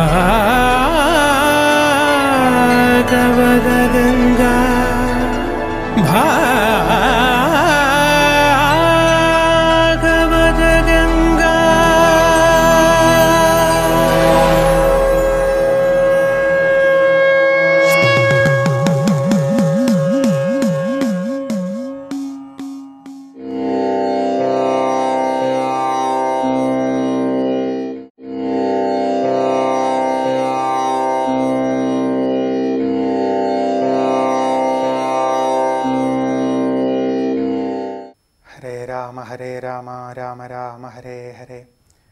ഭാഗവതഗംഗാ ഭാഗവതഗംഗാ ഹരേ രാമ ഹരേ രാമ രാമ രാമ ഹരേ ഹരേ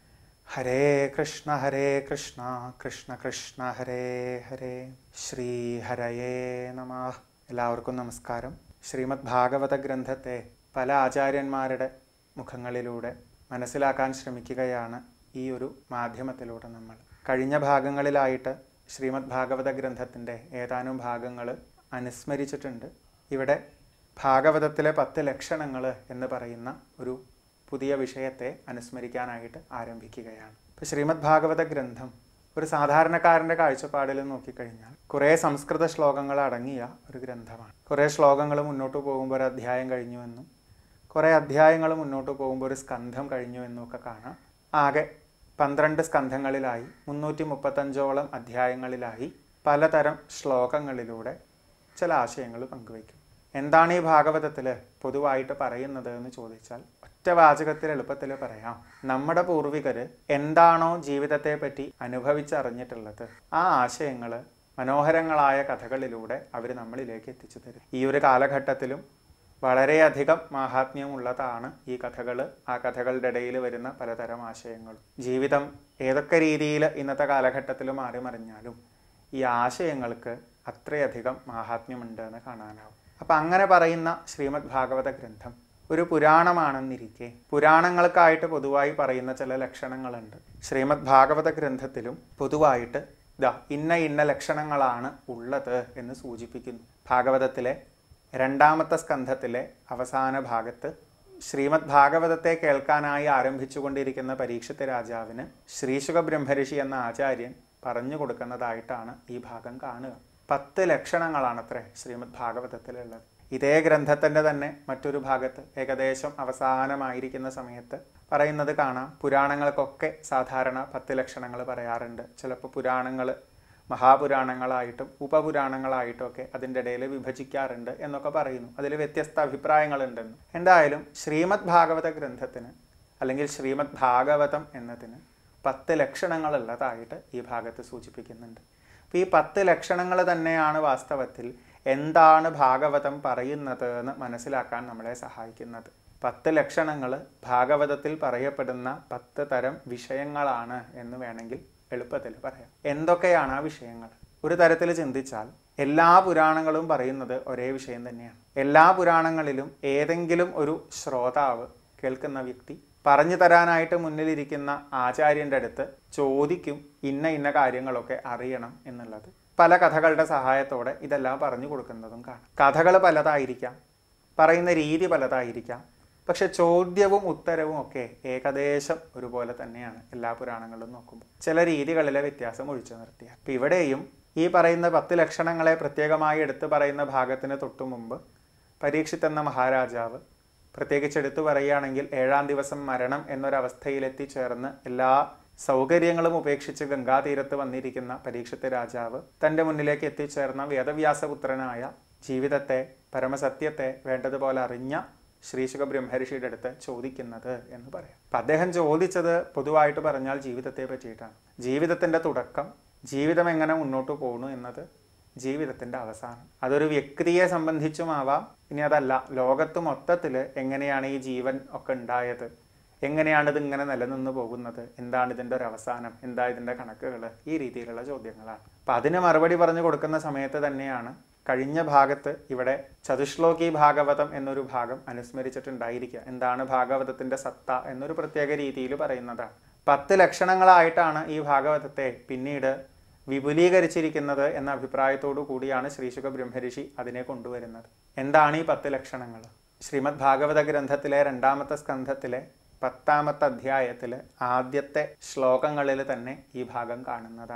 ഹരേ കൃഷ്ണ ഹരേ കൃഷ്ണ കൃഷ്ണ കൃഷ്ണ ഹരേ ഹരേ ശ്രീ ഹരയേ നമ എല്ലാവർക്കും നമസ്കാരം ശ്രീമദ് ഭാഗവത ഗ്രന്ഥത്തെ പല ആചാര്യന്മാരുടെ മുഖങ്ങളിലൂടെ മനസ്സിലാക്കാൻ ശ്രമിക്കുകയാണ് ഈ ഒരു മാധ്യമത്തിലൂടെ നമ്മൾ കഴിഞ്ഞ ഭാഗങ്ങളിലായിട്ട് ശ്രീമദ് ഭാഗവത ഗ്രന്ഥത്തിൻ്റെ ഏതാനും ഭാഗങ്ങൾ അനുസ്മരിച്ചിട്ടുണ്ട് ഇവിടെ ഭാഗവതത്തിലെ പത്ത് ലക്ഷണങ്ങൾ എന്ന് പറയുന്ന ഒരു പുതിയ വിഷയത്തെ അനുസ്മരിക്കാനായിട്ട് ആരംഭിക്കുകയാണ് ഇപ്പോൾ ശ്രീമദ് ഭാഗവത ഗ്രന്ഥം ഒരു സാധാരണക്കാരൻ്റെ കാഴ്ചപ്പാടിൽ നോക്കിക്കഴിഞ്ഞാൽ കുറേ സംസ്കൃത ശ്ലോകങ്ങൾ അടങ്ങിയ ഒരു ഗ്രന്ഥമാണ് കുറേ ശ്ലോകങ്ങൾ മുന്നോട്ട് പോകുമ്പോൾ ഒരു അധ്യായം കഴിഞ്ഞുവെന്നും കുറേ അധ്യായങ്ങൾ മുന്നോട്ട് പോകുമ്പോൾ ഒരു സ്കന്ധം കഴിഞ്ഞു എന്നും ഒക്കെ കാണാം ആകെ പന്ത്രണ്ട് സ്കന്ധങ്ങളിലായി മുന്നൂറ്റി മുപ്പത്തഞ്ചോളം അധ്യായങ്ങളിലായി പലതരം ശ്ലോകങ്ങളിലൂടെ ചില ആശയങ്ങൾ പങ്കുവയ്ക്കും എന്താണ് ഈ ഭാഗവതത്തിൽ പൊതുവായിട്ട് പറയുന്നത് എന്ന് ചോദിച്ചാൽ ഒറ്റ വാചകത്തിൽ എളുപ്പത്തിൽ പറയാം നമ്മുടെ പൂർവികർ എന്താണോ ജീവിതത്തെ പറ്റി അനുഭവിച്ചറിഞ്ഞിട്ടുള്ളത് ആ ആശയങ്ങൾ മനോഹരങ്ങളായ കഥകളിലൂടെ അവർ നമ്മളിലേക്ക് എത്തിച്ചു തരും ഈ ഒരു കാലഘട്ടത്തിലും വളരെയധികം മാഹാത്മ്യമുള്ളതാണ് ഈ കഥകൾ ആ കഥകളുടെ ഇടയിൽ വരുന്ന പലതരം ആശയങ്ങളും ജീവിതം ഏതൊക്കെ രീതിയിൽ ഇന്നത്തെ കാലഘട്ടത്തിൽ മാറി മറിഞ്ഞാലും ഈ ആശയങ്ങൾക്ക് അത്രയധികം മാഹാത്മ്യമുണ്ട് എന്ന് കാണാനാവും അപ്പം അങ്ങനെ പറയുന്ന ശ്രീമദ് ഭാഗവത ഗ്രന്ഥം ഒരു പുരാണമാണെന്നിരിക്കെ പുരാണങ്ങൾക്കായിട്ട് പൊതുവായി പറയുന്ന ചില ലക്ഷണങ്ങളുണ്ട് ശ്രീമദ് ഭാഗവത ഗ്രന്ഥത്തിലും പൊതുവായിട്ട് ഇതാ ഇന്ന ഇന്ന ലക്ഷണങ്ങളാണ് ഉള്ളത് എന്ന് സൂചിപ്പിക്കുന്നു ഭാഗവതത്തിലെ രണ്ടാമത്തെ സ്കന്ധത്തിലെ അവസാന ഭാഗത്ത് ശ്രീമദ് ഭാഗവതത്തെ കേൾക്കാനായി ആരംഭിച്ചുകൊണ്ടിരിക്കുന്ന പരീക്ഷത്തെ രാജാവിന് ശ്രീശുഖ ബ്രഹ്മഋഷി എന്ന ആചാര്യൻ പറഞ്ഞു കൊടുക്കുന്നതായിട്ടാണ് ഈ ഭാഗം കാണുക പത്ത് ലക്ഷണങ്ങളാണത്രേ ശ്രീമദ് ഭാഗവതത്തിലുള്ളത് ഇതേ ഗ്രന്ഥത്തിൻ്റെ തന്നെ മറ്റൊരു ഭാഗത്ത് ഏകദേശം അവസാനമായിരിക്കുന്ന സമയത്ത് പറയുന്നത് കാണാം പുരാണങ്ങൾക്കൊക്കെ സാധാരണ പത്ത് ലക്ഷണങ്ങൾ പറയാറുണ്ട് ചിലപ്പോൾ പുരാണങ്ങൾ മഹാപുരാണങ്ങളായിട്ടും ഉപപുരാണങ്ങളായിട്ടും ഒക്കെ അതിൻ്റെ ഇടയിൽ വിഭജിക്കാറുണ്ട് എന്നൊക്കെ പറയുന്നു അതിൽ വ്യത്യസ്ത അഭിപ്രായങ്ങളുണ്ടെന്ന് എന്തായാലും ശ്രീമദ് ഭാഗവത ഗ്രന്ഥത്തിന് അല്ലെങ്കിൽ ശ്രീമദ് ഭാഗവതം എന്നതിന് പത്ത് ലക്ഷണങ്ങളുള്ളതായിട്ട് ഈ ഭാഗത്ത് സൂചിപ്പിക്കുന്നുണ്ട് അപ്പോൾ ഈ പത്ത് ലക്ഷണങ്ങൾ തന്നെയാണ് വാസ്തവത്തിൽ എന്താണ് ഭാഗവതം പറയുന്നത് എന്ന് മനസ്സിലാക്കാൻ നമ്മളെ സഹായിക്കുന്നത് പത്ത് ലക്ഷണങ്ങൾ ഭാഗവതത്തിൽ പറയപ്പെടുന്ന പത്ത് തരം വിഷയങ്ങളാണ് എന്ന് വേണമെങ്കിൽ എളുപ്പത്തിൽ പറയാം എന്തൊക്കെയാണ് ആ വിഷയങ്ങൾ ഒരു തരത്തിൽ ചിന്തിച്ചാൽ എല്ലാ പുരാണങ്ങളും പറയുന്നത് ഒരേ വിഷയം തന്നെയാണ് എല്ലാ പുരാണങ്ങളിലും ഏതെങ്കിലും ഒരു ശ്രോതാവ് കേൾക്കുന്ന വ്യക്തി പറഞ്ഞു തരാനായിട്ട് മുന്നിലിരിക്കുന്ന ആചാര്യൻ്റെ അടുത്ത് ചോദിക്കും ഇന്ന ഇന്ന കാര്യങ്ങളൊക്കെ അറിയണം എന്നുള്ളത് പല കഥകളുടെ സഹായത്തോടെ ഇതെല്ലാം പറഞ്ഞു കൊടുക്കുന്നതും കാണാം കഥകൾ പലതായിരിക്കാം പറയുന്ന രീതി പലതായിരിക്കാം പക്ഷെ ചോദ്യവും ഉത്തരവും ഒക്കെ ഏകദേശം ഒരുപോലെ തന്നെയാണ് എല്ലാ പുരാണങ്ങളും നോക്കുമ്പോൾ ചില രീതികളിലെ വ്യത്യാസം ഒഴിച്ചു നിർത്തിയാൽ അപ്പം ഇവിടെയും ഈ പറയുന്ന പത്ത് ലക്ഷണങ്ങളെ പ്രത്യേകമായി എടുത്തു പറയുന്ന ഭാഗത്തിന് തൊട്ടു മുമ്പ് പരീക്ഷിത്ത് എന്ന മഹാരാജാവ് പ്രത്യേകിച്ച് എടുത്തു പറയുകയാണെങ്കിൽ ഏഴാം ദിവസം മരണം എന്നൊരവസ്ഥയിലെത്തിച്ചേർന്ന് എല്ലാ സൗകര്യങ്ങളും ഉപേക്ഷിച്ച് ഗംഗാതീരത്ത് വന്നിരിക്കുന്ന പരീക്ഷത്തെ രാജാവ് തൻ്റെ മുന്നിലേക്ക് എത്തിച്ചേർന്ന വേദവ്യാസപുത്രനായ ജീവിതത്തെ പരമസത്യത്തെ വേണ്ടതുപോലെ അറിഞ്ഞ ശ്രീശുഖ ബ്രഹ്മർഷിയുടെ അടുത്ത് ചോദിക്കുന്നത് എന്ന് പറയാം അപ്പം അദ്ദേഹം ചോദിച്ചത് പൊതുവായിട്ട് പറഞ്ഞാൽ ജീവിതത്തെ പറ്റിയിട്ടാണ് ജീവിതത്തിൻ്റെ തുടക്കം ജീവിതം എങ്ങനെ മുന്നോട്ട് പോകുന്നു എന്നത് ജീവിതത്തിൻ്റെ അവസാനം അതൊരു വ്യക്തിയെ സംബന്ധിച്ചുമാവാം ഇനി അതല്ല ലോകത്ത് മൊത്തത്തിൽ എങ്ങനെയാണ് ഈ ജീവൻ ഒക്കെ ഉണ്ടായത് എങ്ങനെയാണ് ഇത് ഇങ്ങനെ നിലനിന്ന് പോകുന്നത് എന്താണ് ഇതിൻ്റെ ഒരു അവസാനം എന്താ ഇതിൻ്റെ കണക്കുകൾ ഈ രീതിയിലുള്ള ചോദ്യങ്ങളാണ് അപ്പം അതിന് മറുപടി പറഞ്ഞു കൊടുക്കുന്ന സമയത്ത് തന്നെയാണ് കഴിഞ്ഞ ഭാഗത്ത് ഇവിടെ ചതുശ്ലോകി ഭാഗവതം എന്നൊരു ഭാഗം അനുസ്മരിച്ചിട്ടുണ്ടായിരിക്കുക എന്താണ് ഭാഗവതത്തിൻ്റെ സത്ത എന്നൊരു പ്രത്യേക രീതിയിൽ പറയുന്നതാണ് പത്ത് ലക്ഷണങ്ങളായിട്ടാണ് ഈ ഭാഗവതത്തെ പിന്നീട് വിപുലീകരിച്ചിരിക്കുന്നത് എന്ന അഭിപ്രായത്തോടു കൂടിയാണ് ശ്രീശുഖ ബ്രഹ്മഋഷി അതിനെ കൊണ്ടുവരുന്നത് എന്താണ് ഈ പത്ത് ലക്ഷണങ്ങൾ ശ്രീമദ് ഭാഗവത ഗ്രന്ഥത്തിലെ രണ്ടാമത്തെ സ്കന്ധത്തിലെ പത്താമത്തെ അധ്യായത്തിൽ ആദ്യത്തെ ശ്ലോകങ്ങളിൽ തന്നെ ഈ ഭാഗം കാണുന്നതാണ്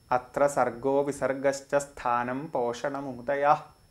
അത്ര സർഗോ വിസർഗശ്ച സ്ഥാനം പോഷണമുദയ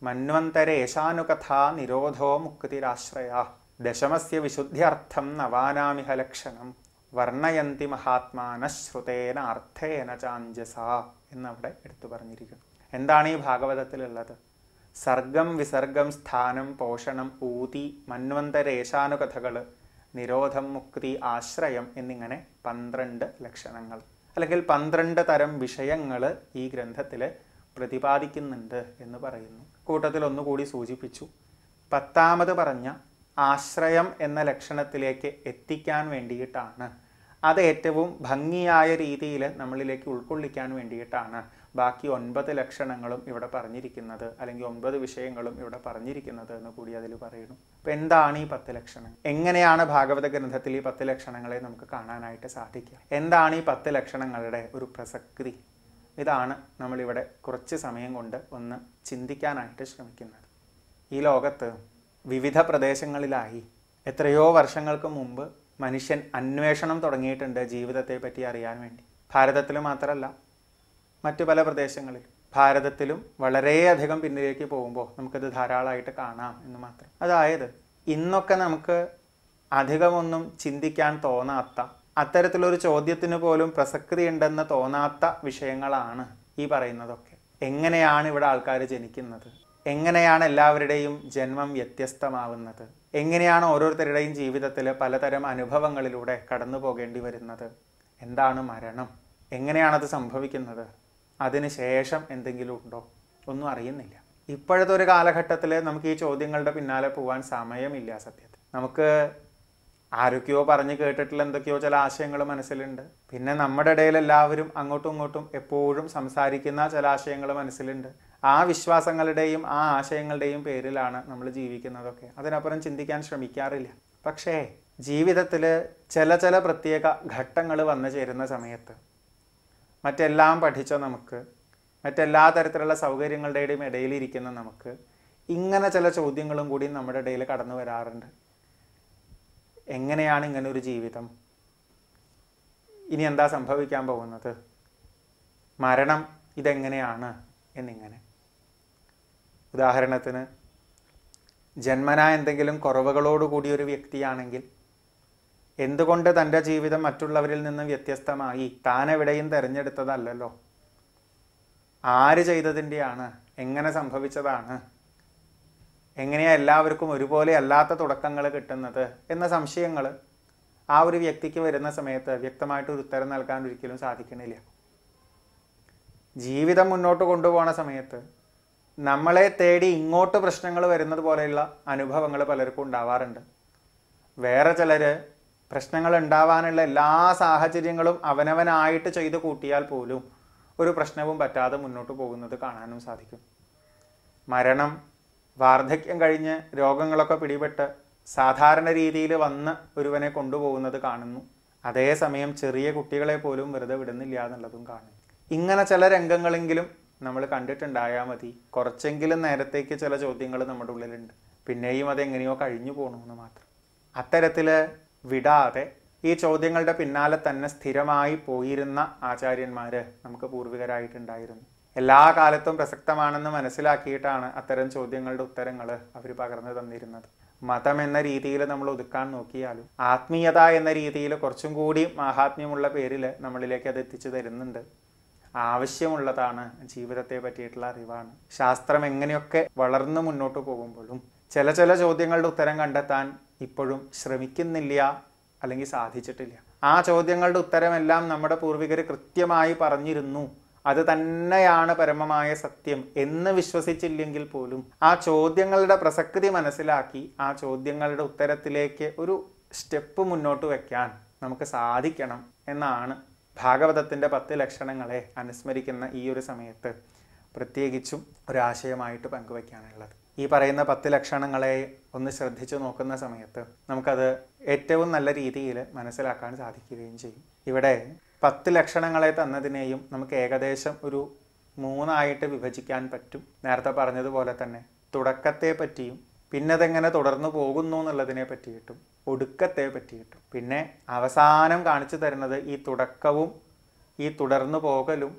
മന്വന്തരേശാനുകഥാ നിരോധോ മുക്തിരാശ്രയ ദശമസ്യ വിശുദ്ധ്യർത്ഥം നവാനാമിഹ ലക്ഷണം വർണ്ണയന്തി മഹാത്മാന ശ്രുതേന അർത്ഥേന ചാഞ്ചസ എന്നവിടെ എടുത്തു പറഞ്ഞിരിക്കുന്നു എന്താണ് ഈ ഭാഗവതത്തിലുള്ളത് സർഗം വിസർഗം സ്ഥാനം പോഷണം ഊതി മന്വന്തരേശാനുകഥകൾ നിരോധം മുക്തി ആശ്രയം എന്നിങ്ങനെ പന്ത്രണ്ട് ലക്ഷണങ്ങൾ അല്ലെങ്കിൽ പന്ത്രണ്ട് തരം വിഷയങ്ങൾ ഈ ഗ്രന്ഥത്തിൽ പ്രതിപാദിക്കുന്നുണ്ട് എന്ന് പറയുന്നു കൂട്ടത്തിൽ ഒന്നുകൂടി സൂചിപ്പിച്ചു പത്താമത് പറഞ്ഞ ആശ്രയം എന്ന ലക്ഷണത്തിലേക്ക് എത്തിക്കാൻ വേണ്ടിയിട്ടാണ് അത് ഏറ്റവും ഭംഗിയായ രീതിയിൽ നമ്മളിലേക്ക് ഉൾക്കൊള്ളിക്കാൻ വേണ്ടിയിട്ടാണ് ബാക്കി ഒൻപത് ലക്ഷണങ്ങളും ഇവിടെ പറഞ്ഞിരിക്കുന്നത് അല്ലെങ്കിൽ ഒൻപത് വിഷയങ്ങളും ഇവിടെ പറഞ്ഞിരിക്കുന്നത് എന്ന് കൂടി അതിൽ പറയുന്നു അപ്പം എന്താണ് ഈ പത്ത് ലക്ഷണം എങ്ങനെയാണ് ഭാഗവത ഗ്രന്ഥത്തിൽ ഈ പത്ത് ലക്ഷണങ്ങളെ നമുക്ക് കാണാനായിട്ട് സാധിക്കുക എന്താണ് ഈ പത്ത് ലക്ഷണങ്ങളുടെ ഒരു പ്രസക്തി ഇതാണ് നമ്മളിവിടെ കുറച്ച് സമയം കൊണ്ട് ഒന്ന് ചിന്തിക്കാനായിട്ട് ശ്രമിക്കുന്നത് ഈ ലോകത്ത് വിവിധ പ്രദേശങ്ങളിലായി എത്രയോ വർഷങ്ങൾക്ക് മുമ്പ് മനുഷ്യൻ അന്വേഷണം തുടങ്ങിയിട്ടുണ്ട് ജീവിതത്തെ പറ്റി അറിയാൻ വേണ്ടി ഭാരതത്തിൽ മാത്രമല്ല മറ്റു പല പ്രദേശങ്ങളിലും ഭാരതത്തിലും വളരെയധികം പിന്നിലേക്ക് പോകുമ്പോൾ നമുക്കത് ധാരാളമായിട്ട് കാണാം എന്ന് മാത്രം അതായത് ഇന്നൊക്കെ നമുക്ക് അധികമൊന്നും ചിന്തിക്കാൻ തോന്നാത്ത അത്തരത്തിലൊരു ചോദ്യത്തിന് പോലും പ്രസക്തി ഉണ്ടെന്ന് തോന്നാത്ത വിഷയങ്ങളാണ് ഈ പറയുന്നതൊക്കെ എങ്ങനെയാണ് ഇവിടെ ആൾക്കാർ ജനിക്കുന്നത് എങ്ങനെയാണ് എല്ലാവരുടെയും ജന്മം വ്യത്യസ്തമാവുന്നത് എങ്ങനെയാണ് ഓരോരുത്തരുടെയും ജീവിതത്തിൽ പലതരം അനുഭവങ്ങളിലൂടെ കടന്നു പോകേണ്ടി വരുന്നത് എന്താണ് മരണം എങ്ങനെയാണത് സംഭവിക്കുന്നത് അതിന് ശേഷം എന്തെങ്കിലും ഉണ്ടോ ഒന്നും അറിയുന്നില്ല ഇപ്പോഴത്തെ ഒരു കാലഘട്ടത്തിൽ നമുക്ക് ഈ ചോദ്യങ്ങളുടെ പിന്നാലെ പോകാൻ സമയമില്ല സത്യത്തിൽ നമുക്ക് ആരൊക്കെയോ പറഞ്ഞ് കേട്ടിട്ടുള്ള എന്തൊക്കെയോ ചില ആശയങ്ങൾ മനസ്സിലുണ്ട് പിന്നെ നമ്മുടെ ഇടയിൽ എല്ലാവരും അങ്ങോട്ടും ഇങ്ങോട്ടും എപ്പോഴും സംസാരിക്കുന്ന ചില ആശയങ്ങൾ മനസ്സിലുണ്ട് ആ വിശ്വാസങ്ങളുടെയും ആ ആശയങ്ങളുടെയും പേരിലാണ് നമ്മൾ ജീവിക്കുന്നതൊക്കെ അതിനപ്പുറം ചിന്തിക്കാൻ ശ്രമിക്കാറില്ല പക്ഷേ ജീവിതത്തിൽ ചില ചില പ്രത്യേക ഘട്ടങ്ങൾ വന്നു ചേരുന്ന സമയത്ത് മറ്റെല്ലാം പഠിച്ച നമുക്ക് മറ്റെല്ലാ തരത്തിലുള്ള സൗകര്യങ്ങളുടെയും ഇടയിലിരിക്കുന്ന നമുക്ക് ഇങ്ങനെ ചില ചോദ്യങ്ങളും കൂടി നമ്മുടെ ഇടയിൽ കടന്നു വരാറുണ്ട് എങ്ങനെയാണ് ഇങ്ങനെ ഒരു ജീവിതം ഇനി എന്താ സംഭവിക്കാൻ പോകുന്നത് മരണം ഇതെങ്ങനെയാണ് എന്നിങ്ങനെ ഉദാഹരണത്തിന് ജന്മന എന്തെങ്കിലും കുറവുകളോടുകൂടി ഒരു വ്യക്തിയാണെങ്കിൽ എന്തുകൊണ്ട് തൻ്റെ ജീവിതം മറ്റുള്ളവരിൽ നിന്ന് വ്യത്യസ്തമായി താൻ എവിടെയും തിരഞ്ഞെടുത്തതല്ലല്ലോ ആര് ചെയ്തതിൻ്റെയാണ് എങ്ങനെ സംഭവിച്ചതാണ് എങ്ങനെയാ എല്ലാവർക്കും ഒരുപോലെ അല്ലാത്ത തുടക്കങ്ങൾ കിട്ടുന്നത് എന്ന സംശയങ്ങൾ ആ ഒരു വ്യക്തിക്ക് വരുന്ന സമയത്ത് വ്യക്തമായിട്ട് ഒരു ഉത്തരം നൽകാൻ ഒരിക്കലും സാധിക്കണില്ല ജീവിതം മുന്നോട്ട് കൊണ്ടുപോകുന്ന സമയത്ത് നമ്മളെ തേടി ഇങ്ങോട്ട് പ്രശ്നങ്ങൾ വരുന്നത് പോലെയുള്ള അനുഭവങ്ങൾ പലർക്കും ഉണ്ടാവാറുണ്ട് വേറെ ചിലർ പ്രശ്നങ്ങൾ ഉണ്ടാവാനുള്ള എല്ലാ സാഹചര്യങ്ങളും അവനവനായിട്ട് ചെയ്തു കൂട്ടിയാൽ പോലും ഒരു പ്രശ്നവും പറ്റാതെ മുന്നോട്ട് പോകുന്നത് കാണാനും സാധിക്കും മരണം വാർദ്ധക്യം കഴിഞ്ഞ് രോഗങ്ങളൊക്കെ പിടിപെട്ട് സാധാരണ രീതിയിൽ വന്ന് ഒരുവനെ കൊണ്ടുപോകുന്നത് കാണുന്നു അതേസമയം ചെറിയ കുട്ടികളെ പോലും വെറുതെ വിടുന്നില്ല എന്നുള്ളതും കാണുന്നു ഇങ്ങനെ ചില രംഗങ്ങളെങ്കിലും നമ്മൾ കണ്ടിട്ടുണ്ടായാൽ മതി കുറച്ചെങ്കിലും നേരത്തേക്ക് ചില ചോദ്യങ്ങൾ നമ്മുടെ ഉള്ളിലുണ്ട് പിന്നെയും അതെങ്ങനെയോ കഴിഞ്ഞു പോകണമെന്ന് മാത്രം അത്തരത്തിൽ വിടാതെ ഈ ചോദ്യങ്ങളുടെ പിന്നാലെ തന്നെ സ്ഥിരമായി പോയിരുന്ന ആചാര്യന്മാർ നമുക്ക് പൂർവികരായിട്ടുണ്ടായിരുന്നു എല്ലാ കാലത്തും പ്രസക്തമാണെന്ന് മനസ്സിലാക്കിയിട്ടാണ് അത്തരം ചോദ്യങ്ങളുടെ ഉത്തരങ്ങൾ അവർ പകർന്നു തന്നിരുന്നത് മതം എന്ന രീതിയിൽ നമ്മൾ ഒതുക്കാൻ നോക്കിയാലും ആത്മീയത എന്ന രീതിയിൽ കുറച്ചും കൂടി മാഹാത്മ്യമുള്ള പേരിൽ നമ്മളിലേക്ക് അത് എത്തിച്ചു തരുന്നുണ്ട് ആവശ്യമുള്ളതാണ് ജീവിതത്തെ പറ്റിയിട്ടുള്ള അറിവാണ് ശാസ്ത്രം എങ്ങനെയൊക്കെ വളർന്നു മുന്നോട്ട് പോകുമ്പോഴും ചില ചില ചോദ്യങ്ങളുടെ ഉത്തരം കണ്ടെത്താൻ ഇപ്പോഴും ശ്രമിക്കുന്നില്ല അല്ലെങ്കിൽ സാധിച്ചിട്ടില്ല ആ ചോദ്യങ്ങളുടെ ഉത്തരമെല്ലാം നമ്മുടെ പൂർവികർ കൃത്യമായി പറഞ്ഞിരുന്നു അത് തന്നെയാണ് പരമമായ സത്യം എന്ന് വിശ്വസിച്ചില്ലെങ്കിൽ പോലും ആ ചോദ്യങ്ങളുടെ പ്രസക്തി മനസ്സിലാക്കി ആ ചോദ്യങ്ങളുടെ ഉത്തരത്തിലേക്ക് ഒരു സ്റ്റെപ്പ് മുന്നോട്ട് വെക്കാൻ നമുക്ക് സാധിക്കണം എന്നാണ് ഭാഗവതത്തിൻ്റെ പത്ത് ലക്ഷണങ്ങളെ അനുസ്മരിക്കുന്ന ഈ ഒരു സമയത്ത് പ്രത്യേകിച്ചും ഒരാശയമായിട്ട് പങ്കുവയ്ക്കാനുള്ളത് ഈ പറയുന്ന പത്ത് ലക്ഷണങ്ങളെ ഒന്ന് ശ്രദ്ധിച്ചു നോക്കുന്ന സമയത്ത് നമുക്കത് ഏറ്റവും നല്ല രീതിയിൽ മനസ്സിലാക്കാൻ സാധിക്കുകയും ചെയ്യും ഇവിടെ പത്ത് ലക്ഷണങ്ങളെ തന്നതിനെയും നമുക്ക് ഏകദേശം ഒരു മൂന്നായിട്ട് വിഭജിക്കാൻ പറ്റും നേരത്തെ പറഞ്ഞതുപോലെ തന്നെ തുടക്കത്തെ പറ്റിയും പിന്നെ അതെങ്ങനെ തുടർന്നു പോകുന്നു എന്നുള്ളതിനെ പറ്റിയിട്ടും ഒടുക്കത്തെ പറ്റിയിട്ടും പിന്നെ അവസാനം കാണിച്ചു തരുന്നത് ഈ തുടക്കവും ഈ തുടർന്നു പോകലും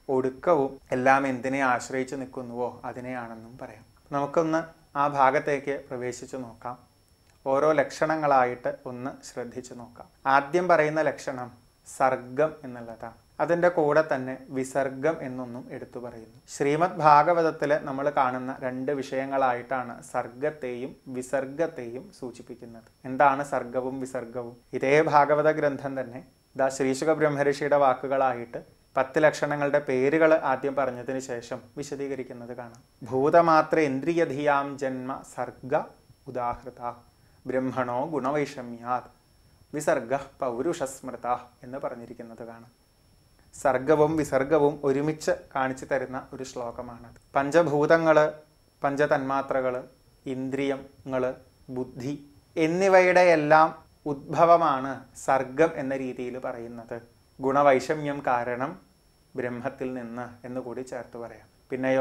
ഒടുക്കവും എല്ലാം എന്തിനെ ആശ്രയിച്ച് നിൽക്കുന്നുവോ അതിനെയാണെന്നും പറയാം നമുക്കൊന്ന് ആ ഭാഗത്തേക്ക് പ്രവേശിച്ചു നോക്കാം ഓരോ ലക്ഷണങ്ങളായിട്ട് ഒന്ന് ശ്രദ്ധിച്ചു നോക്കാം ആദ്യം പറയുന്ന ലക്ഷണം സർഗം എന്നുള്ളതാണ് അതിൻ്റെ കൂടെ തന്നെ വിസർഗം എന്നൊന്നും എടുത്തു പറയുന്നു ശ്രീമദ് ഭാഗവതത്തിൽ നമ്മൾ കാണുന്ന രണ്ട് വിഷയങ്ങളായിട്ടാണ് സർഗത്തെയും വിസർഗത്തെയും സൂചിപ്പിക്കുന്നത് എന്താണ് സർഗവും വിസർഗവും ഇതേ ഭാഗവത ഗ്രന്ഥം തന്നെ ദാ ശ്രീശുഖ ബ്രഹ്മഋഷിയുടെ വാക്കുകളായിട്ട് പത്ത് ലക്ഷണങ്ങളുടെ പേരുകൾ ആദ്യം പറഞ്ഞതിന് ശേഷം വിശദീകരിക്കുന്നത് കാണാം ഭൂതമാത്ര ഇന്ദ്രിയധിയാം ജന്മ സർഗ ഉദാഹൃത ബ്രഹ്മണോ ഗുണവൈഷമ്യാത് വിസർഗ പൗരുഷസ്മൃത എന്ന് പറഞ്ഞിരിക്കുന്നത് കാണാം സർഗവും വിസർഗവും ഒരുമിച്ച് കാണിച്ചു തരുന്ന ഒരു ശ്ലോകമാണത് പഞ്ചഭൂതങ്ങൾ പഞ്ചതന്മാത്രകൾ ഇന്ദ്രിയങ്ങൾ ബുദ്ധി എന്നിവയുടെ എല്ലാം ഉദ്ഭവമാണ് സർഗം എന്ന രീതിയിൽ പറയുന്നത് ഗുണവൈഷമ്യം കാരണം ബ്രഹ്മത്തിൽ നിന്ന് എന്ന് കൂടി ചേർത്ത് പറയാം പിന്നെയോ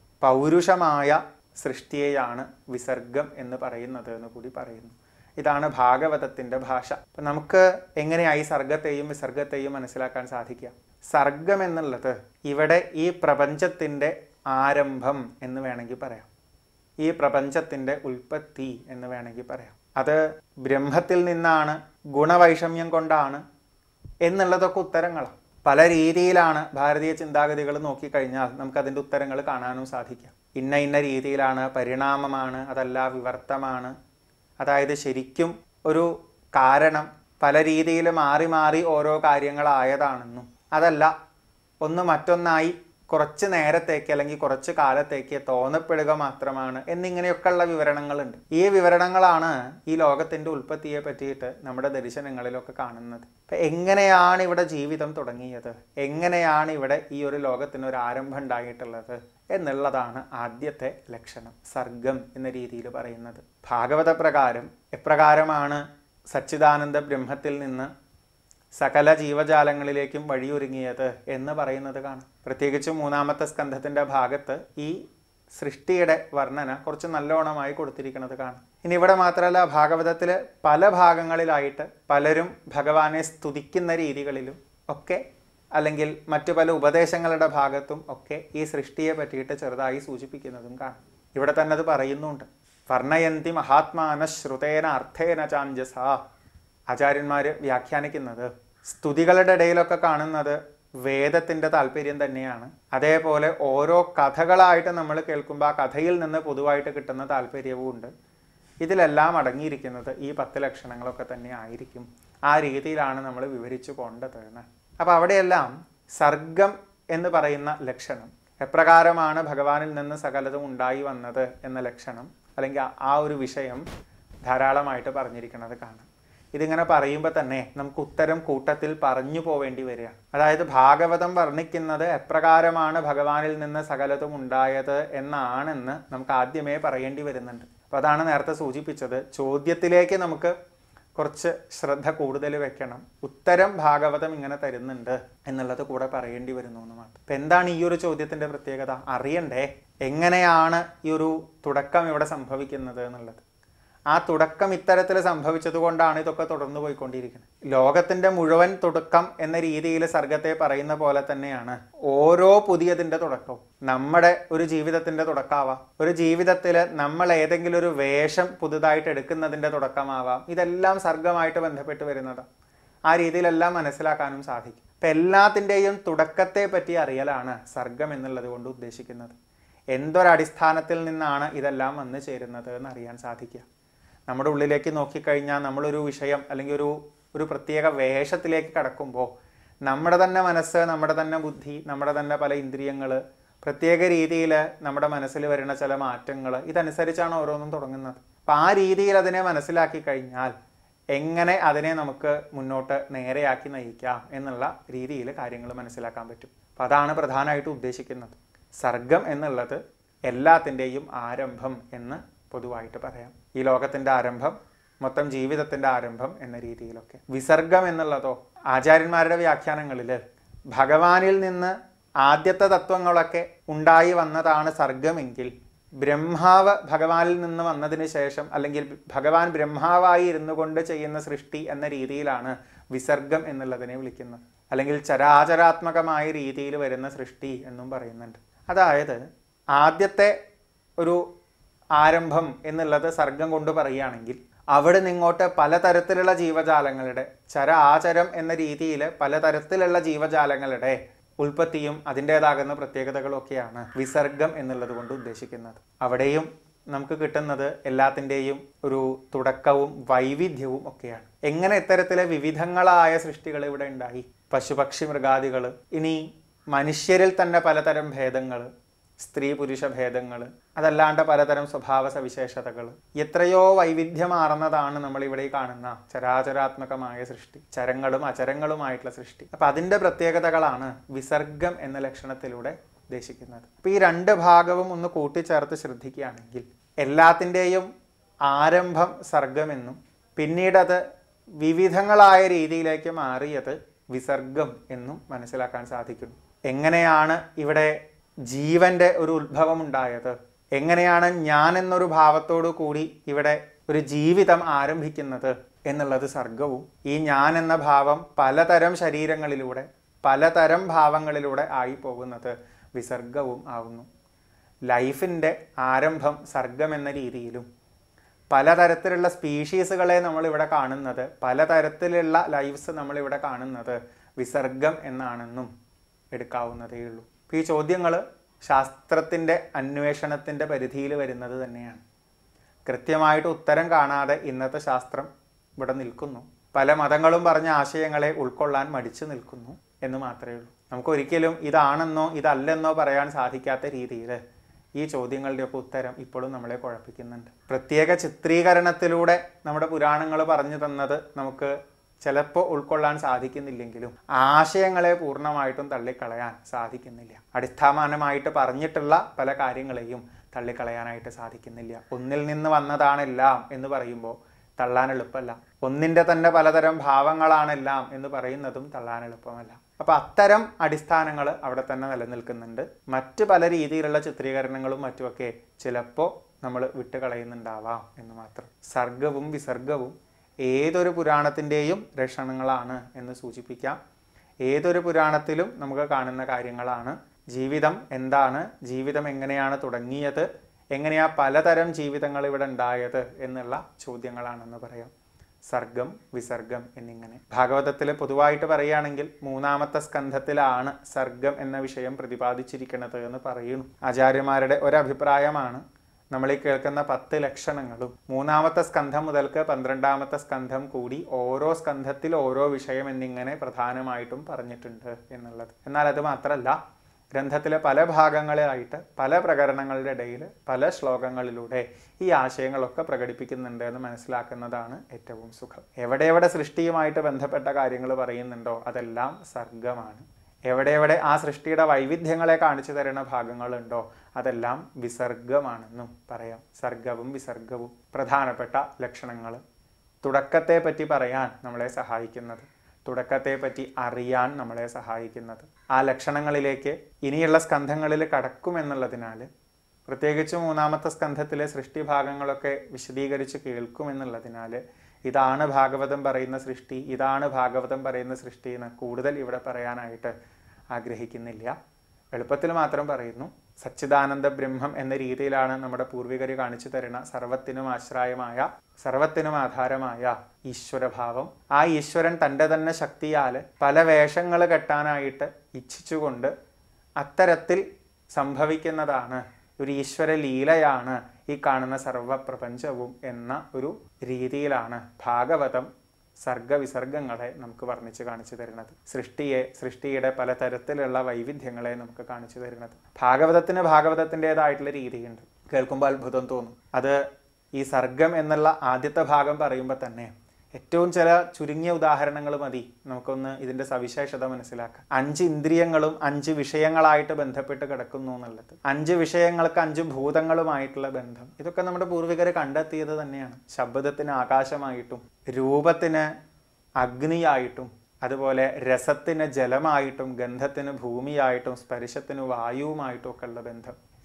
പൗരുഷമായ സൃഷ്ടിയെയാണ് വിസർഗം എന്ന് പറയുന്നത് എന്ന് കൂടി പറയുന്നു ഇതാണ് ഭാഗവതത്തിന്റെ ഭാഷ അപ്പൊ നമുക്ക് എങ്ങനെയായി സർഗത്തെയും വിസർഗത്തെയും മനസ്സിലാക്കാൻ സാധിക്കുക സർഗം എന്നുള്ളത് ഇവിടെ ഈ പ്രപഞ്ചത്തിന്റെ ആരംഭം എന്ന് വേണമെങ്കിൽ പറയാം ഈ പ്രപഞ്ചത്തിന്റെ ഉൽപ്പത്തി എന്ന് വേണമെങ്കിൽ പറയാം അത് ബ്രഹ്മത്തിൽ നിന്നാണ് ഗുണവൈഷമ്യം കൊണ്ടാണ് എന്നുള്ളതൊക്കെ ഉത്തരങ്ങളാണ് പല രീതിയിലാണ് ഭാരതീയ ചിന്താഗതികൾ നോക്കിക്കഴിഞ്ഞാൽ നമുക്ക് അതിൻ്റെ ഉത്തരങ്ങൾ കാണാനും സാധിക്കാം ഇന്ന ഇന്ന രീതിയിലാണ് പരിണാമമാണ് അതല്ല വിവർത്തമാണ് അതായത് ശരിക്കും ഒരു കാരണം പല രീതിയിൽ മാറി മാറി ഓരോ കാര്യങ്ങളായതാണെന്നും അതല്ല ഒന്ന് മറ്റൊന്നായി കുറച്ച് നേരത്തേക്ക് അല്ലെങ്കിൽ കുറച്ച് കാലത്തേക്ക് തോന്നപ്പെടുക മാത്രമാണ് എന്നിങ്ങനെയൊക്കെയുള്ള വിവരണങ്ങളുണ്ട് ഈ വിവരണങ്ങളാണ് ഈ ലോകത്തിൻ്റെ ഉൽപ്പത്തിയെ പറ്റിയിട്ട് നമ്മുടെ ദർശനങ്ങളിലൊക്കെ കാണുന്നത് അപ്പം എങ്ങനെയാണ് ഇവിടെ ജീവിതം തുടങ്ങിയത് എങ്ങനെയാണ് ഇവിടെ ഈ ഒരു ലോകത്തിന് ഒരു ആരംഭം ഉണ്ടായിട്ടുള്ളത് എന്നുള്ളതാണ് ആദ്യത്തെ ലക്ഷണം സർഗം എന്ന രീതിയിൽ പറയുന്നത് ഭാഗവത പ്രകാരം എപ്രകാരമാണ് സച്ചിദാനന്ദ ബ്രഹ്മത്തിൽ നിന്ന് സകല ജീവജാലങ്ങളിലേക്കും വഴിയൊരുങ്ങിയത് എന്ന് പറയുന്നത് കാണാം പ്രത്യേകിച്ച് മൂന്നാമത്തെ സ്കന്ധത്തിന്റെ ഭാഗത്ത് ഈ സൃഷ്ടിയുടെ വർണ്ണന കുറച്ച് നല്ലോണമായി കൊടുത്തിരിക്കുന്നത് കാണാം ഇനി ഇവിടെ മാത്രമല്ല ഭാഗവതത്തിൽ പല ഭാഗങ്ങളിലായിട്ട് പലരും ഭഗവാനെ സ്തുതിക്കുന്ന രീതികളിലും ഒക്കെ അല്ലെങ്കിൽ മറ്റു പല ഉപദേശങ്ങളുടെ ഭാഗത്തും ഒക്കെ ഈ സൃഷ്ടിയെ പറ്റിയിട്ട് ചെറുതായി സൂചിപ്പിക്കുന്നതും കാണാം ഇവിടെ തന്നെ അത് പറയുന്നുണ്ട് വർണ്ണയന്തി മഹാത്മാന ശ്രുതേന അർത്ഥേന ചാഞ്ചസ ആചാര്യന്മാർ വ്യാഖ്യാനിക്കുന്നത് സ്തുതികളുടെ ഇടയിലൊക്കെ കാണുന്നത് വേദത്തിൻ്റെ താല്പര്യം തന്നെയാണ് അതേപോലെ ഓരോ കഥകളായിട്ട് നമ്മൾ കേൾക്കുമ്പോൾ ആ കഥയിൽ നിന്ന് പൊതുവായിട്ട് കിട്ടുന്ന താല്പര്യവും ഉണ്ട് ഇതിലെല്ലാം അടങ്ങിയിരിക്കുന്നത് ഈ പത്ത് ലക്ഷണങ്ങളൊക്കെ തന്നെ ആയിരിക്കും ആ രീതിയിലാണ് നമ്മൾ വിവരിച്ചു പോണ്ടത് എന്ന് അപ്പോൾ അവിടെയെല്ലാം സർഗം എന്ന് പറയുന്ന ലക്ഷണം എപ്രകാരമാണ് ഭഗവാനിൽ നിന്ന് സകലതും ഉണ്ടായി വന്നത് എന്ന ലക്ഷണം അല്ലെങ്കിൽ ആ- ആ ഒരു വിഷയം ധാരാളമായിട്ട് പറഞ്ഞിരിക്കുന്നത് കാണാം ഇതിങ്ങനെ പറയുമ്പോൾ തന്നെ നമുക്ക് ഉത്തരം കൂട്ടത്തിൽ പറഞ്ഞു പോവേണ്ടി വരികയാണ് അതായത് ഭാഗവതം വർണ്ണിക്കുന്നത് എപ്രകാരമാണ് ഭഗവാനിൽ നിന്ന് സകലതും ഉണ്ടായത് എന്നാണെന്ന് നമുക്ക് ആദ്യമേ പറയേണ്ടി വരുന്നുണ്ട് അപ്പോൾ അതാണ് നേരത്തെ സൂചിപ്പിച്ചത് ചോദ്യത്തിലേക്ക് നമുക്ക് കുറച്ച് ശ്രദ്ധ കൂടുതൽ വെക്കണം ഉത്തരം ഭാഗവതം ഇങ്ങനെ തരുന്നുണ്ട് എന്നുള്ളത് കൂടെ പറയേണ്ടി വരുന്നു എന്ന് മാത്രം അപ്പം എന്താണ് ഈ ഒരു ചോദ്യത്തിന്റെ പ്രത്യേകത അറിയണ്ടേ എങ്ങനെയാണ് ഈ ഒരു തുടക്കം ഇവിടെ സംഭവിക്കുന്നത് എന്നുള്ളത് ആ തുടക്കം ഇത്തരത്തിൽ സംഭവിച്ചത് കൊണ്ടാണ് ഇതൊക്കെ തുടർന്നു പോയിക്കൊണ്ടിരിക്കുന്നത് ലോകത്തിന്റെ മുഴുവൻ തുടക്കം എന്ന രീതിയിൽ സർഗത്തെ പറയുന്ന പോലെ തന്നെയാണ് ഓരോ പുതിയതിന്റെ തുടക്കവും നമ്മുടെ ഒരു ജീവിതത്തിന്റെ തുടക്കമാവാം ഒരു ജീവിതത്തിൽ നമ്മൾ ഏതെങ്കിലും ഒരു വേഷം പുതുതായിട്ട് എടുക്കുന്നതിന്റെ തുടക്കമാവാം ഇതെല്ലാം സർഗമായിട്ട് ബന്ധപ്പെട്ട് വരുന്നതാണ് ആ രീതിയിലെല്ലാം മനസ്സിലാക്കാനും സാധിക്കും അപ്പം എല്ലാത്തിൻ്റെയും തുടക്കത്തെ പറ്റി അറിയലാണ് സർഗം എന്നുള്ളത് കൊണ്ട് ഉദ്ദേശിക്കുന്നത് എന്തൊരടിസ്ഥാനത്തിൽ നിന്നാണ് ഇതെല്ലാം വന്നു ചേരുന്നത് എന്ന് അറിയാൻ സാധിക്കുക നമ്മുടെ ഉള്ളിലേക്ക് നോക്കിക്കഴിഞ്ഞാൽ നമ്മളൊരു വിഷയം അല്ലെങ്കിൽ ഒരു ഒരു പ്രത്യേക വേഷത്തിലേക്ക് കടക്കുമ്പോൾ നമ്മുടെ തന്നെ മനസ്സ് നമ്മുടെ തന്നെ ബുദ്ധി നമ്മുടെ തന്നെ പല ഇന്ദ്രിയങ്ങൾ പ്രത്യേക രീതിയിൽ നമ്മുടെ മനസ്സിൽ വരുന്ന ചില മാറ്റങ്ങൾ ഇതനുസരിച്ചാണ് ഓരോന്നും തുടങ്ങുന്നത് അപ്പം ആ രീതിയിൽ അതിനെ മനസ്സിലാക്കി കഴിഞ്ഞാൽ എങ്ങനെ അതിനെ നമുക്ക് മുന്നോട്ട് നേരെയാക്കി നയിക്കാം എന്നുള്ള രീതിയിൽ കാര്യങ്ങൾ മനസ്സിലാക്കാൻ പറ്റും അപ്പം അതാണ് പ്രധാനമായിട്ട് ഉദ്ദേശിക്കുന്നത് സർഗം എന്നുള്ളത് എല്ലാത്തിൻ്റെയും ആരംഭം എന്ന് പൊതുവായിട്ട് പറയാം ഈ ലോകത്തിൻ്റെ ആരംഭം മൊത്തം ജീവിതത്തിൻ്റെ ആരംഭം എന്ന രീതിയിലൊക്കെ വിസർഗം എന്നുള്ളതോ ആചാര്യന്മാരുടെ വ്യാഖ്യാനങ്ങളിൽ ഭഗവാനിൽ നിന്ന് ആദ്യത്തെ തത്വങ്ങളൊക്കെ ഉണ്ടായി വന്നതാണ് സർഗമെങ്കിൽ ബ്രഹ്മാവ് ഭഗവാനിൽ നിന്ന് വന്നതിന് ശേഷം അല്ലെങ്കിൽ ഭഗവാൻ ബ്രഹ്മാവായി ഇരുന്നു കൊണ്ട് ചെയ്യുന്ന സൃഷ്ടി എന്ന രീതിയിലാണ് വിസർഗം എന്നുള്ളതിനെ വിളിക്കുന്നത് അല്ലെങ്കിൽ ചരാചരാത്മകമായ രീതിയിൽ വരുന്ന സൃഷ്ടി എന്നും പറയുന്നുണ്ട് അതായത് ആദ്യത്തെ ഒരു ആരംഭം എന്നുള്ളത് സർഗം കൊണ്ട് പറയുകയാണെങ്കിൽ അവിടെ നിങ്ങോട്ട് പലതരത്തിലുള്ള ജീവജാലങ്ങളുടെ ചരാചരം എന്ന രീതിയിൽ പലതരത്തിലുള്ള ജീവജാലങ്ങളുടെ ഉൽപ്പത്തിയും അതിൻ്റെതാകുന്ന പ്രത്യേകതകളൊക്കെയാണ് വിസർഗം എന്നുള്ളത് കൊണ്ട് ഉദ്ദേശിക്കുന്നത് അവിടെയും നമുക്ക് കിട്ടുന്നത് എല്ലാത്തിൻ്റെയും ഒരു തുടക്കവും വൈവിധ്യവും ഒക്കെയാണ് എങ്ങനെ ഇത്തരത്തിലെ വിവിധങ്ങളായ സൃഷ്ടികൾ ഇവിടെ ഉണ്ടായി പശുപക്ഷി മൃഗാദികൾ ഇനി മനുഷ്യരിൽ തന്നെ പലതരം ഭേദങ്ങൾ സ്ത്രീ പുരുഷ ഭേദങ്ങൾ അതല്ലാണ്ട് പലതരം സ്വഭാവ സവിശേഷതകൾ എത്രയോ വൈവിധ്യമാർന്നതാണ് നമ്മൾ ഇവിടെ ഈ കാണുന്ന ചരാചരാത്മകമായ സൃഷ്ടി ചരങ്ങളും അചരങ്ങളുമായിട്ടുള്ള സൃഷ്ടി അപ്പൊ അതിന്റെ പ്രത്യേകതകളാണ് വിസർഗം എന്ന ലക്ഷണത്തിലൂടെ ഉദ്ദേശിക്കുന്നത് അപ്പൊ ഈ രണ്ട് ഭാഗവും ഒന്ന് കൂട്ടിച്ചേർത്ത് ശ്രദ്ധിക്കുകയാണെങ്കിൽ എല്ലാത്തിൻ്റെയും ആരംഭം സർഗമെന്നും പിന്നീട് അത് വിവിധങ്ങളായ രീതിയിലേക്ക് മാറിയത് വിസർഗം എന്നും മനസ്സിലാക്കാൻ സാധിക്കുന്നു എങ്ങനെയാണ് ഇവിടെ ജീവന്റെ ഒരു ഉത്ഭവം ഉണ്ടായത് എങ്ങനെയാണ് ഞാൻ എന്നൊരു ഭാവത്തോടു കൂടി ഇവിടെ ഒരു ജീവിതം ആരംഭിക്കുന്നത് എന്നുള്ളത് സർഗവും ഈ ഞാൻ എന്ന ഭാവം പലതരം ശരീരങ്ങളിലൂടെ പലതരം ഭാവങ്ങളിലൂടെ ആയി പോകുന്നത് വിസർഗവും ആവുന്നു ലൈഫിൻ്റെ ആരംഭം സർഗം എന്ന രീതിയിലും പലതരത്തിലുള്ള സ്പീഷീസുകളെ നമ്മളിവിടെ കാണുന്നത് പലതരത്തിലുള്ള ലൈഫ്സ് നമ്മളിവിടെ കാണുന്നത് വിസർഗം എന്നാണെന്നും എടുക്കാവുന്നതേ ഉള്ളൂ അപ്പോൾ ഈ ചോദ്യങ്ങൾ ശാസ്ത്രത്തിൻ്റെ അന്വേഷണത്തിൻ്റെ പരിധിയിൽ വരുന്നത് തന്നെയാണ് കൃത്യമായിട്ട് ഉത്തരം കാണാതെ ഇന്നത്തെ ശാസ്ത്രം ഇവിടെ നിൽക്കുന്നു പല മതങ്ങളും പറഞ്ഞ ആശയങ്ങളെ ഉൾക്കൊള്ളാൻ മടിച്ചു നിൽക്കുന്നു എന്ന് മാത്രമേ ഉള്ളൂ നമുക്ക് ഒരിക്കലും ഇതാണെന്നോ ഇതല്ലെന്നോ പറയാൻ സാധിക്കാത്ത രീതിയിൽ ഈ ചോദ്യങ്ങളുടെയൊക്കെ ഉത്തരം ഇപ്പോഴും നമ്മളെ കുഴപ്പിക്കുന്നുണ്ട് പ്രത്യേക ചിത്രീകരണത്തിലൂടെ നമ്മുടെ പുരാണങ്ങൾ പറഞ്ഞു തന്നത് നമുക്ക് ചിലപ്പോൾ ഉൾക്കൊള്ളാൻ സാധിക്കുന്നില്ലെങ്കിലും ആശയങ്ങളെ പൂർണ്ണമായിട്ടും തള്ളിക്കളയാൻ സാധിക്കുന്നില്ല അടിസ്ഥാനമായിട്ട് പറഞ്ഞിട്ടുള്ള പല കാര്യങ്ങളെയും തള്ളിക്കളയാനായിട്ട് സാധിക്കുന്നില്ല ഒന്നിൽ നിന്ന് വന്നതാണെല്ലാം എന്ന് പറയുമ്പോൾ തള്ളാൻ എളുപ്പമല്ല ഒന്നിൻ്റെ തന്നെ പലതരം ഭാവങ്ങളാണെല്ലാം എന്ന് പറയുന്നതും തള്ളാൻ എളുപ്പമല്ല അപ്പൊ അത്തരം അടിസ്ഥാനങ്ങൾ അവിടെ തന്നെ നിലനിൽക്കുന്നുണ്ട് മറ്റ് പല രീതിയിലുള്ള ചിത്രീകരണങ്ങളും മറ്റുമൊക്കെ ചിലപ്പോൾ നമ്മൾ വിട്ടുകളയുന്നുണ്ടാവാം എന്ന് മാത്രം സർഗവും വിസർഗവും ഏതൊരു പുരാണത്തിൻ്റെയും ലക്ഷണങ്ങളാണ് എന്ന് സൂചിപ്പിക്കാം ഏതൊരു പുരാണത്തിലും നമുക്ക് കാണുന്ന കാര്യങ്ങളാണ് ജീവിതം എന്താണ് ജീവിതം എങ്ങനെയാണ് തുടങ്ങിയത് എങ്ങനെയാ പലതരം ജീവിതങ്ങൾ ഇവിടെ ഉണ്ടായത് എന്നുള്ള ചോദ്യങ്ങളാണെന്ന് പറയാം സർഗം വിസർഗം എന്നിങ്ങനെ ഭാഗവതത്തിൽ പൊതുവായിട്ട് പറയുകയാണെങ്കിൽ മൂന്നാമത്തെ സ്കന്ധത്തിലാണ് സർഗം എന്ന വിഷയം പ്രതിപാദിച്ചിരിക്കുന്നത് എന്ന് പറയുന്നു ആചാര്യന്മാരുടെ ഒരഭിപ്രായമാണ് നമ്മൾ ഈ കേൾക്കുന്ന പത്ത് ലക്ഷണങ്ങളും മൂന്നാമത്തെ സ്കന്ധം മുതൽക്ക് പന്ത്രണ്ടാമത്തെ സ്കന്ധം കൂടി ഓരോ സ്കന്ധത്തിൽ ഓരോ വിഷയം എന്നിങ്ങനെ പ്രധാനമായിട്ടും പറഞ്ഞിട്ടുണ്ട് എന്നുള്ളത് എന്നാൽ അത് മാത്രമല്ല ഗ്രന്ഥത്തിലെ പല ഭാഗങ്ങളിലായിട്ട് പല പ്രകരണങ്ങളുടെ ഇടയിൽ പല ശ്ലോകങ്ങളിലൂടെ ഈ ആശയങ്ങളൊക്കെ പ്രകടിപ്പിക്കുന്നുണ്ട് എന്ന് മനസ്സിലാക്കുന്നതാണ് ഏറ്റവും സുഖം എവിടെ എവിടെ സൃഷ്ടിയുമായിട്ട് ബന്ധപ്പെട്ട കാര്യങ്ങൾ പറയുന്നുണ്ടോ അതെല്ലാം സർഗമാണ് എവിടെ എവിടെ ആ സൃഷ്ടിയുടെ വൈവിധ്യങ്ങളെ കാണിച്ചു തരുന്ന ഭാഗങ്ങളുണ്ടോ അതെല്ലാം വിസർഗമാണെന്നും പറയാം സർഗവും വിസർഗവും പ്രധാനപ്പെട്ട ലക്ഷണങ്ങൾ തുടക്കത്തെ പറ്റി പറയാൻ നമ്മളെ സഹായിക്കുന്നത് തുടക്കത്തെ പറ്റി അറിയാൻ നമ്മളെ സഹായിക്കുന്നത് ആ ലക്ഷണങ്ങളിലേക്ക് ഇനിയുള്ള സ്കന്ധങ്ങളിൽ കടക്കുമെന്നുള്ളതിനാൽ പ്രത്യേകിച്ച് മൂന്നാമത്തെ സ്കന്ധത്തിലെ സൃഷ്ടി ഭാഗങ്ങളൊക്കെ വിശദീകരിച്ച് കേൾക്കുമെന്നുള്ളതിനാൽ ഇതാണ് ഭാഗവതം പറയുന്ന സൃഷ്ടി ഇതാണ് ഭാഗവതം പറയുന്ന സൃഷ്ടി എന്ന് കൂടുതൽ ഇവിടെ പറയാനായിട്ട് ആഗ്രഹിക്കുന്നില്ല എളുപ്പത്തിൽ മാത്രം പറയുന്നു സച്ചിദാനന്ദ ബ്രഹ്മം എന്ന രീതിയിലാണ് നമ്മുടെ പൂർവികർ കാണിച്ചു തരുന്ന സർവത്തിനും ആശ്രയമായ സർവത്തിനും ആധാരമായ ഈശ്വരഭാവം ആ ഈശ്വരൻ തൻ്റെ തന്നെ ശക്തിയാൽ പല വേഷങ്ങൾ കെട്ടാനായിട്ട് ഇച്ഛിച്ചുകൊണ്ട് അത്തരത്തിൽ സംഭവിക്കുന്നതാണ് ഒരു ഈശ്വര ലീലയാണ് ഈ കാണുന്ന സർവപ്രപഞ്ചവും എന്ന ഒരു രീതിയിലാണ് ഭാഗവതം സർഗവിസർഗങ്ങളെ നമുക്ക് വർണ്ണിച്ച് കാണിച്ചു തരുന്നത് സൃഷ്ടിയെ സൃഷ്ടിയുടെ പലതരത്തിലുള്ള വൈവിധ്യങ്ങളെ നമുക്ക് കാണിച്ചു തരുന്നത് ഭാഗവതത്തിന് ഭാഗവതത്തിൻ്റെതായിട്ടുള്ള രീതിയുണ്ട് കേൾക്കുമ്പോൾ അത്ഭുതം തോന്നും അത് ഈ സർഗം എന്നുള്ള ആദ്യത്തെ ഭാഗം പറയുമ്പോൾ തന്നെ ഏറ്റവും ചില ചുരുങ്ങിയ ഉദാഹരണങ്ങൾ മതി നമുക്കൊന്ന് ഇതിന്റെ സവിശേഷത മനസ്സിലാക്കാം അഞ്ച് ഇന്ദ്രിയങ്ങളും അഞ്ച് വിഷയങ്ങളായിട്ട് ബന്ധപ്പെട്ട് കിടക്കുന്നു എന്നുള്ളത് അഞ്ച് വിഷയങ്ങൾക്ക് അഞ്ച് ഭൂതങ്ങളുമായിട്ടുള്ള ബന്ധം ഇതൊക്കെ നമ്മുടെ പൂർവികർ കണ്ടെത്തിയത് തന്നെയാണ് ശബ്ദത്തിന് ആകാശമായിട്ടും രൂപത്തിന് അഗ്നിയായിട്ടും അതുപോലെ രസത്തിന് ജലമായിട്ടും ഗന്ധത്തിന് ഭൂമിയായിട്ടും സ്പർശത്തിന് വായുവുമായിട്ടും ഒക്കെ ഉള്ള ബന്ധം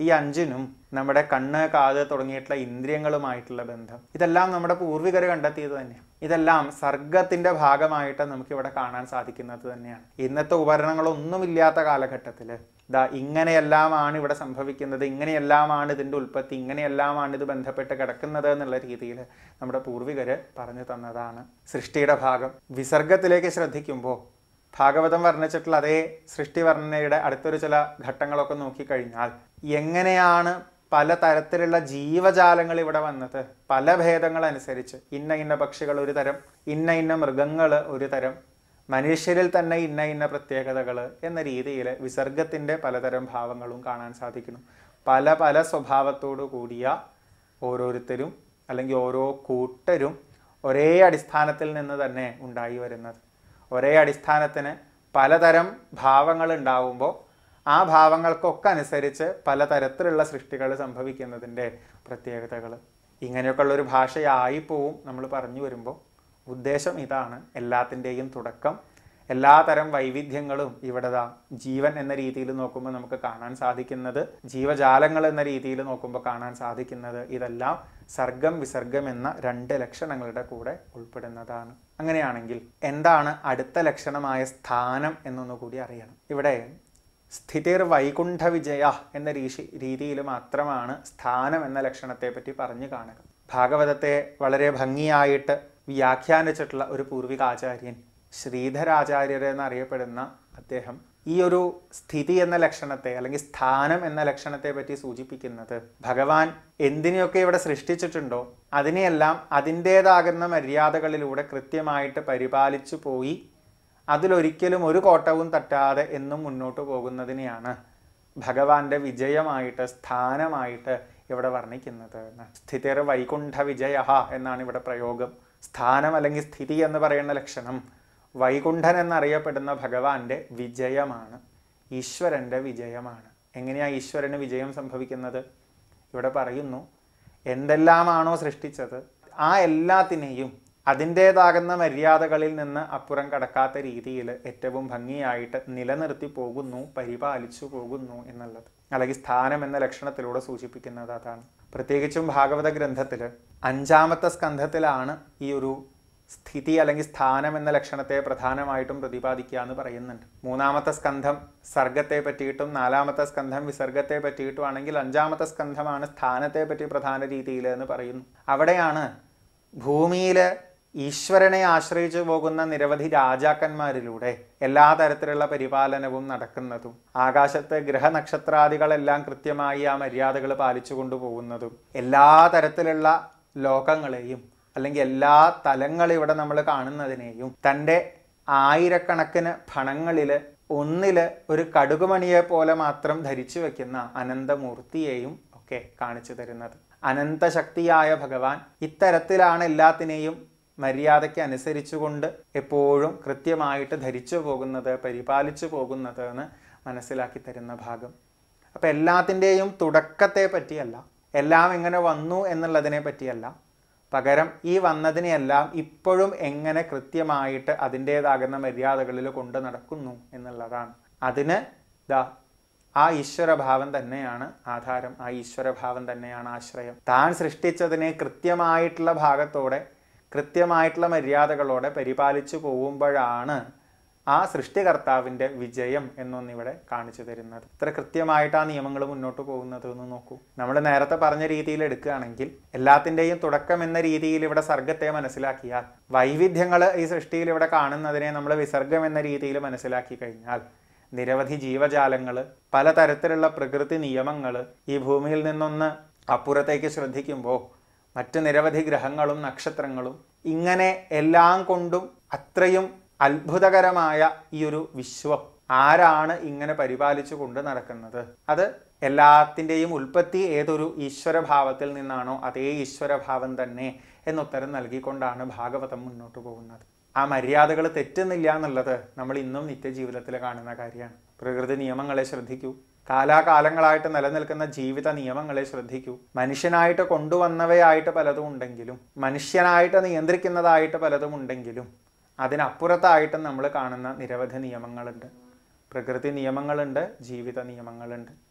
ഈ അഞ്ചിനും നമ്മുടെ കണ്ണ് കാത് തുടങ്ങിയിട്ടുള്ള ഇന്ദ്രിയങ്ങളുമായിട്ടുള്ള ബന്ധം ഇതെല്ലാം നമ്മുടെ പൂർവികർ കണ്ടെത്തിയത് തന്നെയാണ് ഇതെല്ലാം സർഗത്തിന്റെ ഭാഗമായിട്ട് നമുക്ക് ഇവിടെ കാണാൻ സാധിക്കുന്നത് തന്നെയാണ് ഇന്നത്തെ ഉപകരണങ്ങളൊന്നുമില്ലാത്ത കാലഘട്ടത്തിൽ ദാ ഇങ്ങനെയെല്ലാമാണ് ഇവിടെ സംഭവിക്കുന്നത് ഇങ്ങനെയെല്ലാമാണ് ഇതിൻ്റെ ഉൽപ്പത്തി ഇങ്ങനെയെല്ലാമാണ് ഇത് ബന്ധപ്പെട്ട് കിടക്കുന്നത് എന്നുള്ള രീതിയിൽ നമ്മുടെ പൂർവികർ പറഞ്ഞു തന്നതാണ് സൃഷ്ടിയുടെ ഭാഗം വിസർഗത്തിലേക്ക് ശ്രദ്ധിക്കുമ്പോൾ ഭാഗവതം വർണ്ണിച്ചിട്ടുള്ള അതേ സൃഷ്ടി വർണ്ണനയുടെ അടുത്തൊരു ചില ഘട്ടങ്ങളൊക്കെ നോക്കിക്കഴിഞ്ഞാൽ എങ്ങനെയാണ് പല തരത്തിലുള്ള ജീവജാലങ്ങൾ ഇവിടെ വന്നത് പല ഭേദങ്ങൾ അനുസരിച്ച് ഇന്ന ഇന്ന പക്ഷികൾ ഒരു തരം ഇന്ന ഇന്ന മൃഗങ്ങൾ ഒരു തരം മനുഷ്യരിൽ തന്നെ ഇന്ന ഇന്ന പ്രത്യേകതകൾ എന്ന രീതിയിൽ വിസർഗത്തിൻ്റെ പലതരം ഭാവങ്ങളും കാണാൻ സാധിക്കുന്നു പല പല സ്വഭാവത്തോടു കൂടിയ ഓരോരുത്തരും അല്ലെങ്കിൽ ഓരോ കൂട്ടരും ഒരേ അടിസ്ഥാനത്തിൽ നിന്ന് തന്നെ ഉണ്ടായി വരുന്നത് ഒരേ അടിസ്ഥാനത്തിന് പലതരം ഭാവങ്ങൾ ഉണ്ടാവുമ്പോൾ ആ ഭാവങ്ങൾക്കൊക്കെ അനുസരിച്ച് പലതരത്തിലുള്ള സൃഷ്ടികൾ സംഭവിക്കുന്നതിൻ്റെ പ്രത്യേകതകൾ ഇങ്ങനെയൊക്കെയുള്ള ഒരു ഭാഷയായി പോവും നമ്മൾ പറഞ്ഞു വരുമ്പോൾ ഉദ്ദേശം ഇതാണ് എല്ലാത്തിൻ്റെയും തുടക്കം എല്ലാതരം വൈവിധ്യങ്ങളും ഇവിടെ ദാ ജീവൻ എന്ന രീതിയിൽ നോക്കുമ്പോൾ നമുക്ക് കാണാൻ സാധിക്കുന്നത് ജീവജാലങ്ങൾ എന്ന രീതിയിൽ നോക്കുമ്പോൾ കാണാൻ സാധിക്കുന്നത് ഇതെല്ലാം സർഗം വിസർഗം എന്ന രണ്ട് ലക്ഷണങ്ങളുടെ കൂടെ ഉൾപ്പെടുന്നതാണ് അങ്ങനെയാണെങ്കിൽ എന്താണ് അടുത്ത ലക്ഷണമായ സ്ഥാനം എന്നൊന്നു കൂടി അറിയണം ഇവിടെ സ്ഥിതിർ വൈകുണ്ഠ വിജയ എന്ന രീഷി രീതിയിൽ മാത്രമാണ് സ്ഥാനം എന്ന ലക്ഷണത്തെ പറ്റി പറഞ്ഞു കാണുക ഭാഗവതത്തെ വളരെ ഭംഗിയായിട്ട് വ്യാഖ്യാനിച്ചിട്ടുള്ള ഒരു പൂർവികാചാര്യൻ ശ്രീധരാചാര്യർ എന്നറിയപ്പെടുന്ന അദ്ദേഹം ഈ ഒരു സ്ഥിതി എന്ന ലക്ഷണത്തെ അല്ലെങ്കിൽ സ്ഥാനം എന്ന ലക്ഷണത്തെ പറ്റി സൂചിപ്പിക്കുന്നത് ഭഗവാൻ എന്തിനെയൊക്കെ ഇവിടെ സൃഷ്ടിച്ചിട്ടുണ്ടോ അതിനെയെല്ലാം അതിൻ്റേതാകുന്ന മര്യാദകളിലൂടെ കൃത്യമായിട്ട് പരിപാലിച്ചു പോയി അതിലൊരിക്കലും ഒരു കോട്ടവും തട്ടാതെ എന്നും മുന്നോട്ട് പോകുന്നതിനെയാണ് ഭഗവാന്റെ വിജയമായിട്ട് സ്ഥാനമായിട്ട് ഇവിടെ വർണ്ണിക്കുന്നത് എന്ന്. സ്ഥിതിർ വൈകുണ്ഠ വിജയ എന്നാണ് ഇവിടെ പ്രയോഗം സ്ഥാനം അല്ലെങ്കിൽ സ്ഥിതി എന്ന് പറയുന്ന ലക്ഷണം വൈകുണ്ഠൻ എന്നറിയപ്പെടുന്ന ഭഗവാന്റെ വിജയമാണ് ഈശ്വരൻ്റെ വിജയമാണ് എങ്ങനെയാണ് ഈശ്വരന് വിജയം സംഭവിക്കുന്നത് ഇവിടെ പറയുന്നു എന്തെല്ലാമാണോ സൃഷ്ടിച്ചത് ആ എല്ലാത്തിനെയും അതിൻ്റേതാകുന്ന മര്യാദകളിൽ നിന്ന് അപ്പുറം കടക്കാത്ത രീതിയിൽ ഏറ്റവും ഭംഗിയായിട്ട് നിലനിർത്തി പോകുന്നു പരിപാലിച്ചു പോകുന്നു എന്നുള്ളത് അല്ലെങ്കിൽ സ്ഥാനം എന്ന ലക്ഷണത്തിലൂടെ സൂചിപ്പിക്കുന്നത് അതാണ് പ്രത്യേകിച്ചും ഭാഗവത ഗ്രന്ഥത്തിൽ അഞ്ചാമത്തെ സ്കന്ധത്തിലാണ് ഈ ഒരു സ്ഥിതി അല്ലെങ്കിൽ സ്ഥാനം എന്ന ലക്ഷണത്തെ പ്രധാനമായിട്ടും പ്രതിപാദിക്കുക എന്ന് പറയുന്നുണ്ട് മൂന്നാമത്തെ സ്കന്ധം സർഗത്തെ പറ്റിയിട്ടും നാലാമത്തെ സ്കന്ധം വിസർഗത്തെ പറ്റിയിട്ടും ആണെങ്കിൽ അഞ്ചാമത്തെ സ്കന്ധമാണ് സ്ഥാനത്തെ പറ്റി പ്രധാന രീതിയിൽ എന്ന് പറയുന്നു അവിടെയാണ് ഭൂമിയിൽ ഈശ്വരനെ ആശ്രയിച്ചു പോകുന്ന നിരവധി രാജാക്കന്മാരിലൂടെ എല്ലാ തരത്തിലുള്ള പരിപാലനവും നടക്കുന്നതും ആകാശത്തെ ഗ്രഹനക്ഷത്രാദികളെല്ലാം കൃത്യമായി ആ മര്യാദകൾ പാലിച്ചു കൊണ്ടുപോകുന്നതും എല്ലാ തരത്തിലുള്ള ലോകങ്ങളെയും അല്ലെങ്കിൽ എല്ലാ തലങ്ങളും ഇവിടെ നമ്മൾ കാണുന്നതിനെയും തൻ്റെ ആയിരക്കണക്കിന് ഫണങ്ങളിൽ ഒന്നില് ഒരു കടുകുമണിയെ പോലെ മാത്രം ധരിച്ചു വെക്കുന്ന അനന്തമൂർത്തിയെയും ഒക്കെ കാണിച്ചു തരുന്നത് അനന്തശക്തിയായ ഭഗവാൻ ഇത്തരത്തിലാണ് എല്ലാത്തിനെയും മര്യാദയ്ക്ക് അനുസരിച്ചുകൊണ്ട് എപ്പോഴും കൃത്യമായിട്ട് ധരിച്ചു പോകുന്നത് പരിപാലിച്ചു പോകുന്നത് എന്ന് മനസ്സിലാക്കി തരുന്ന ഭാഗം അപ്പം എല്ലാത്തിൻ്റെയും തുടക്കത്തെ പറ്റിയല്ല എല്ലാം എങ്ങനെ വന്നു എന്നുള്ളതിനെ പറ്റിയല്ല പകരം ഈ വന്നതിനെയെല്ലാം ഇപ്പോഴും എങ്ങനെ കൃത്യമായിട്ട് അതിൻ്റേതാകുന്ന മര്യാദകളിൽ കൊണ്ട് നടക്കുന്നു എന്നുള്ളതാണ് അതിന് ദാ ആ ഈശ്വരഭാവം തന്നെയാണ് ആധാരം ആ ഈശ്വരഭാവം തന്നെയാണ് ആശ്രയം താൻ സൃഷ്ടിച്ചതിനെ കൃത്യമായിട്ടുള്ള ഭാഗത്തോടെ കൃത്യമായിട്ടുള്ള മര്യാദകളോടെ പരിപാലിച്ചു പോകുമ്പോഴാണ് ആ സൃഷ്ടികർത്താവിൻ്റെ വിജയം എന്നൊന്നിവിടെ കാണിച്ചു തരുന്നത് ഇത്ര കൃത്യമായിട്ട് ആ നിയമങ്ങൾ മുന്നോട്ട് പോകുന്നത് എന്ന് നോക്കൂ നമ്മൾ നേരത്തെ പറഞ്ഞ രീതിയിൽ എടുക്കുകയാണെങ്കിൽ എല്ലാത്തിൻ്റെയും തുടക്കം എന്ന രീതിയിൽ ഇവിടെ സർഗത്തെ മനസ്സിലാക്കിയാൽ വൈവിധ്യങ്ങൾ ഈ സൃഷ്ടിയിൽ ഇവിടെ കാണുന്നതിനെ നമ്മൾ വിസർഗം എന്ന രീതിയിൽ മനസ്സിലാക്കി കഴിഞ്ഞാൽ നിരവധി ജീവജാലങ്ങൾ പലതരത്തിലുള്ള പ്രകൃതി നിയമങ്ങൾ ഈ ഭൂമിയിൽ നിന്നൊന്ന് അപ്പുറത്തേക്ക് ശ്രദ്ധിക്കുമ്പോൾ മറ്റ് നിരവധി ഗ്രഹങ്ങളും നക്ഷത്രങ്ങളും ഇങ്ങനെ എല്ലാം കൊണ്ടും അത്രയും അത്ഭുതകരമായ ഈ ഒരു വിശ്വം ആരാണ് ഇങ്ങനെ പരിപാലിച്ചു കൊണ്ട് നടക്കുന്നത് അത് എല്ലാത്തിൻ്റെയും ഉൽപ്പത്തി ഏതൊരു ഈശ്വരഭാവത്തിൽ നിന്നാണോ അതേ ഈശ്വരഭാവം തന്നെ എന്നുത്തരം നൽകിക്കൊണ്ടാണ് ഭാഗവതം മുന്നോട്ട് പോകുന്നത് ആ മര്യാദകൾ തെറ്റുന്നില്ല എന്നുള്ളത് നമ്മൾ ഇന്നും നിത്യജീവിതത്തിൽ കാണുന്ന കാര്യമാണ് പ്രകൃതി നിയമങ്ങളെ ശ്രദ്ധിക്കൂ കാലാകാലങ്ങളായിട്ട് നിലനിൽക്കുന്ന ജീവിത നിയമങ്ങളെ ശ്രദ്ധിക്കൂ മനുഷ്യനായിട്ട് കൊണ്ടുവന്നവയായിട്ട് പലതും ഉണ്ടെങ്കിലും മനുഷ്യനായിട്ട് നിയന്ത്രിക്കുന്നതായിട്ട് പലതും ഉണ്ടെങ്കിലും അതിനപ്പുറത്തായിട്ടും നമ്മൾ കാണുന്ന നിരവധി നിയമങ്ങളുണ്ട് പ്രകൃതി നിയമങ്ങളുണ്ട് ജീവിത നിയമങ്ങളുണ്ട്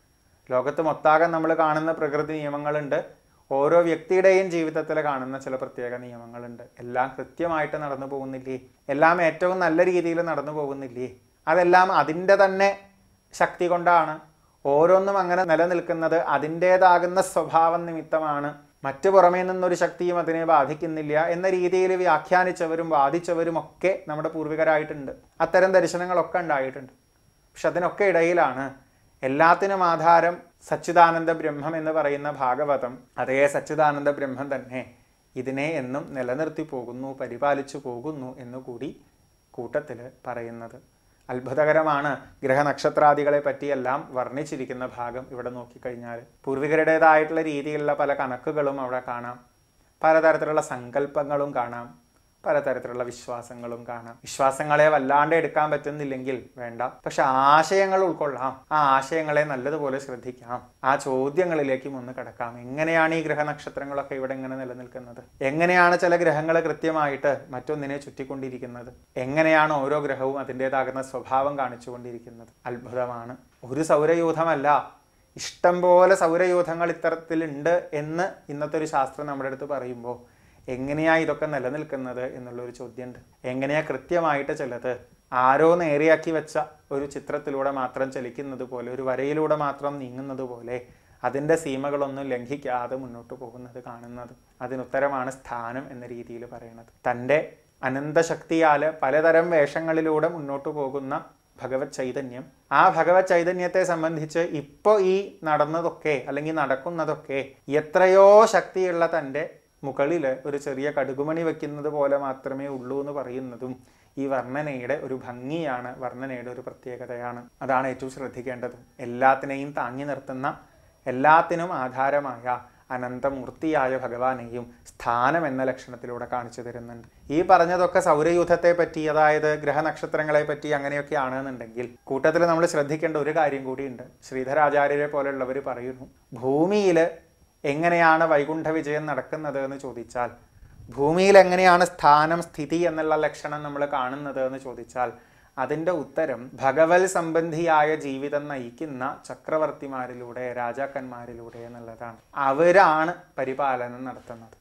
ലോകത്ത് മൊത്താകെ നമ്മൾ കാണുന്ന പ്രകൃതി നിയമങ്ങളുണ്ട് ഓരോ വ്യക്തിയുടെയും ജീവിതത്തിൽ കാണുന്ന ചില പ്രത്യേക നിയമങ്ങളുണ്ട് എല്ലാം കൃത്യമായിട്ട് നടന്നു പോകുന്നില്ലേ എല്ലാം ഏറ്റവും നല്ല രീതിയിൽ നടന്നു പോകുന്നില്ലേ അതെല്ലാം അതിൻ്റെ തന്നെ ശക്തി കൊണ്ടാണ് ഓരോന്നും അങ്ങനെ നിലനിൽക്കുന്നത് അതിൻ്റേതാകുന്ന സ്വഭാവം നിമിത്തമാണ് മറ്റു പുറമേ നിന്നൊരു ശക്തിയും അതിനെ ബാധിക്കുന്നില്ല എന്ന രീതിയിൽ വ്യാഖ്യാനിച്ചവരും വാദിച്ചവരും ഒക്കെ നമ്മുടെ പൂർവികരായിട്ടുണ്ട് അത്തരം ദർശനങ്ങളൊക്കെ ഉണ്ടായിട്ടുണ്ട് പക്ഷെ അതിനൊക്കെ ഇടയിലാണ് എല്ലാത്തിനും ആധാരം സച്ചിദാനന്ദ ബ്രഹ്മം എന്ന് പറയുന്ന ഭാഗവതം അതേ സച്ചിദാനന്ദ ബ്രഹ്മം തന്നെ ഇതിനെ എന്നും നിലനിർത്തി പോകുന്നു പരിപാലിച്ചു പോകുന്നു എന്നുകൂടി കൂട്ടത്തിൽ പറയുന്നത് അത്ഭുതകരമാണ് ഗ്രഹനക്ഷത്രാദികളെ പറ്റിയെല്ലാം വർണ്ണിച്ചിരിക്കുന്ന ഭാഗം ഇവിടെ നോക്കിക്കഴിഞ്ഞാൽ പൂർവികരുടേതായിട്ടുള്ള രീതിയിലുള്ള പല കണക്കുകളും അവിടെ കാണാം പലതരത്തിലുള്ള സങ്കല്പങ്ങളും കാണാം പലതരത്തിലുള്ള വിശ്വാസങ്ങളും കാണാം വിശ്വാസങ്ങളെ വല്ലാണ്ട് എടുക്കാൻ പറ്റുന്നില്ലെങ്കിൽ വേണ്ട പക്ഷെ ആശയങ്ങൾ ഉൾക്കൊള്ളാം ആ ആശയങ്ങളെ നല്ലതുപോലെ ശ്രദ്ധിക്കാം ആ ചോദ്യങ്ങളിലേക്കും ഒന്ന് കിടക്കാം എങ്ങനെയാണ് ഈ ഗ്രഹനക്ഷത്രങ്ങളൊക്കെ ഇവിടെ ഇങ്ങനെ നിലനിൽക്കുന്നത് എങ്ങനെയാണ് ചില ഗ്രഹങ്ങൾ കൃത്യമായിട്ട് മറ്റൊന്നിനെ ചുറ്റിക്കൊണ്ടിരിക്കുന്നത് എങ്ങനെയാണ് ഓരോ ഗ്രഹവും അതിൻ്റെതാകുന്ന സ്വഭാവം കാണിച്ചുകൊണ്ടിരിക്കുന്നത് അത്ഭുതമാണ് ഒരു സൗരയൂഥമല്ല ഇഷ്ടം പോലെ സൗരയൂഥങ്ങൾ ഇത്തരത്തിലുണ്ട് എന്ന് ഇന്നത്തെ ഒരു ശാസ്ത്രം നമ്മുടെ അടുത്ത് പറയുമ്പോൾ എങ്ങനെയാ ഇതൊക്കെ നിലനിൽക്കുന്നത് എന്നുള്ളൊരു ചോദ്യമുണ്ട് എങ്ങനെയാ കൃത്യമായിട്ട് ചിലത് ആരോ നേരെയാക്കി വെച്ച ഒരു ചിത്രത്തിലൂടെ മാത്രം ചലിക്കുന്നത് പോലെ ഒരു വരയിലൂടെ മാത്രം നീങ്ങുന്നത് പോലെ അതിൻ്റെ സീമകളൊന്നും ലംഘിക്കാതെ മുന്നോട്ട് പോകുന്നത് കാണുന്നത് അതിനുത്തരമാണ് സ്ഥാനം എന്ന രീതിയിൽ പറയുന്നത് തൻ്റെ അനന്തശക്തിയാൽ പലതരം വേഷങ്ങളിലൂടെ മുന്നോട്ട് പോകുന്ന ഭഗവത് ചൈതന്യം ആ ഭഗവത് ചൈതന്യത്തെ സംബന്ധിച്ച് ഇപ്പോൾ ഈ നടന്നതൊക്കെ അല്ലെങ്കിൽ നടക്കുന്നതൊക്കെ എത്രയോ ശക്തിയുള്ള തൻ്റെ മുകളിൽ ഒരു ചെറിയ കടുകുമണി വെക്കുന്നത് പോലെ മാത്രമേ ഉള്ളൂ എന്ന് പറയുന്നതും ഈ വർണ്ണനയുടെ ഒരു ഭംഗിയാണ് വർണ്ണനയുടെ ഒരു പ്രത്യേകതയാണ് അതാണ് ഏറ്റവും ശ്രദ്ധിക്കേണ്ടത് എല്ലാത്തിനെയും താങ്ങി നിർത്തുന്ന എല്ലാത്തിനും ആധാരമായ അനന്തമൂർത്തിയായ ഭഗവാനെയും സ്ഥാനം എന്ന ലക്ഷണത്തിലൂടെ കാണിച്ചു തരുന്നുണ്ട് ഈ പറഞ്ഞതൊക്കെ സൗരയൂഥത്തെ പറ്റി അതായത് ഗ്രഹനക്ഷത്രങ്ങളെ പറ്റി അങ്ങനെയൊക്കെ ആണെന്നുണ്ടെങ്കിൽ കൂട്ടത്തിൽ നമ്മൾ ശ്രദ്ധിക്കേണ്ട ഒരു കാര്യം കൂടിയുണ്ട് ശ്രീധരാചാര്യരെ പോലുള്ളവർ പറയുന്നു ഭൂമിയിൽ എങ്ങനെയാണ് വൈകുണ്ഠ വിജയം നടക്കുന്നത് എന്ന് ചോദിച്ചാൽ ഭൂമിയിൽ എങ്ങനെയാണ് സ്ഥാനം സ്ഥിതി എന്നുള്ള ലക്ഷണം നമ്മൾ കാണുന്നത് എന്ന് ചോദിച്ചാൽ അതിൻ്റെ ഉത്തരം ഭഗവത് സംബന്ധിയായ ജീവിതം നയിക്കുന്ന ചക്രവർത്തിമാരിലൂടെ രാജാക്കന്മാരിലൂടെ എന്നുള്ളതാണ് അവരാണ് പരിപാലനം നടത്തുന്നത്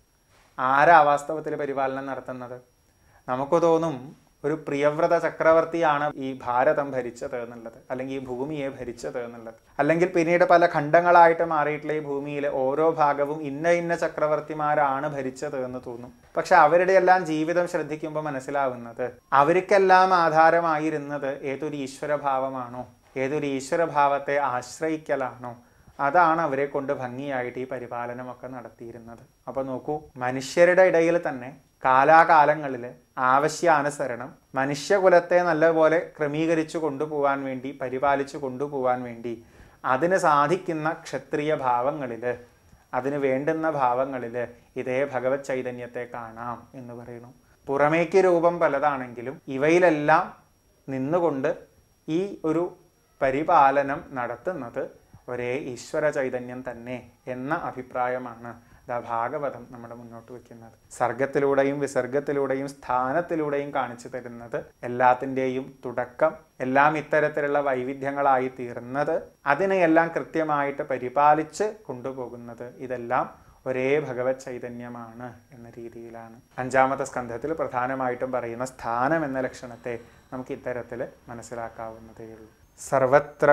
ആരാ വാസ്തവത്തിൽ പരിപാലനം നടത്തുന്നത് നമുക്ക് തോന്നും ഒരു പ്രിയവ്രത ചക്രവർത്തിയാണ് ഈ ഭാരതം ഭരിച്ചത് എന്നുള്ളത് അല്ലെങ്കിൽ ഈ ഭൂമിയെ ഭരിച്ചത് എന്നുള്ളത് അല്ലെങ്കിൽ പിന്നീട് പല ഖണ്ഡങ്ങളായിട്ട് മാറിയിട്ടുള്ള ഈ ഭൂമിയിലെ ഓരോ ഭാഗവും ഇന്ന ഇന്ന ചക്രവർത്തിമാരാണ് ഭരിച്ചത് എന്ന് തോന്നും പക്ഷെ അവരുടെ എല്ലാം ജീവിതം ശ്രദ്ധിക്കുമ്പോൾ മനസ്സിലാവുന്നത് അവർക്കെല്ലാം ആധാരമായിരുന്നത് ഏതൊരു ഈശ്വരഭാവമാണോ ഏതൊരു ഈശ്വരഭാവത്തെ ആശ്രയിക്കലാണോ അതാണ് അവരെ കൊണ്ട് ഭംഗിയായിട്ട് ഈ പരിപാലനമൊക്കെ നടത്തിയിരുന്നത് അപ്പോൾ നോക്കൂ മനുഷ്യരുടെ ഇടയിൽ തന്നെ കാലാകാലങ്ങളിൽ ആവശ്യാനുസരണം മനുഷ്യകുലത്തെ നല്ലപോലെ ക്രമീകരിച്ചു കൊണ്ടുപോകാൻ വേണ്ടി പരിപാലിച്ചു കൊണ്ടുപോകാൻ വേണ്ടി അതിന് സാധിക്കുന്ന ക്ഷത്രിയ ഭാവങ്ങളിൽ അതിന് വേണ്ടുന്ന ഭാവങ്ങളിൽ ഇതേ ഭഗവത് ചൈതന്യത്തെ കാണാം എന്ന് പറയുന്നു പുറമേക്ക് രൂപം പലതാണെങ്കിലും ഇവയിലെല്ലാം നിന്നുകൊണ്ട് ഈ ഒരു പരിപാലനം നടത്തുന്നത് ഒരേ ഈശ്വര ചൈതന്യം തന്നെ എന്ന അഭിപ്രായമാണ് ദാ ഭാഗവതം നമ്മുടെ മുന്നോട്ട് വെക്കുന്നത് സർഗത്തിലൂടെയും വിസർഗത്തിലൂടെയും സ്ഥാനത്തിലൂടെയും കാണിച്ചു തരുന്നത് എല്ലാത്തിൻ്റെയും തുടക്കം എല്ലാം ഇത്തരത്തിലുള്ള വൈവിധ്യങ്ങളായി തീർന്നത് അതിനെയെല്ലാം കൃത്യമായിട്ട് പരിപാലിച്ച് കൊണ്ടുപോകുന്നത് ഇതെല്ലാം ഒരേ ഭഗവത് ചൈതന്യമാണ് എന്ന രീതിയിലാണ് അഞ്ചാമത്തെ സ്കന്ധത്തിൽ പ്രധാനമായിട്ടും പറയുന്ന സ്ഥാനം എന്ന ലക്ഷണത്തെ നമുക്ക് ഇത്തരത്തിൽ മനസ്സിലാക്കാവുന്നതേയുള്ളൂ സർവത്ര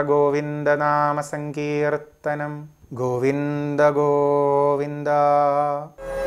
ഗോവിന്ദനാമ സങ്കീർത്തനം ഗോവിന്ദ ഗോവിന്ദ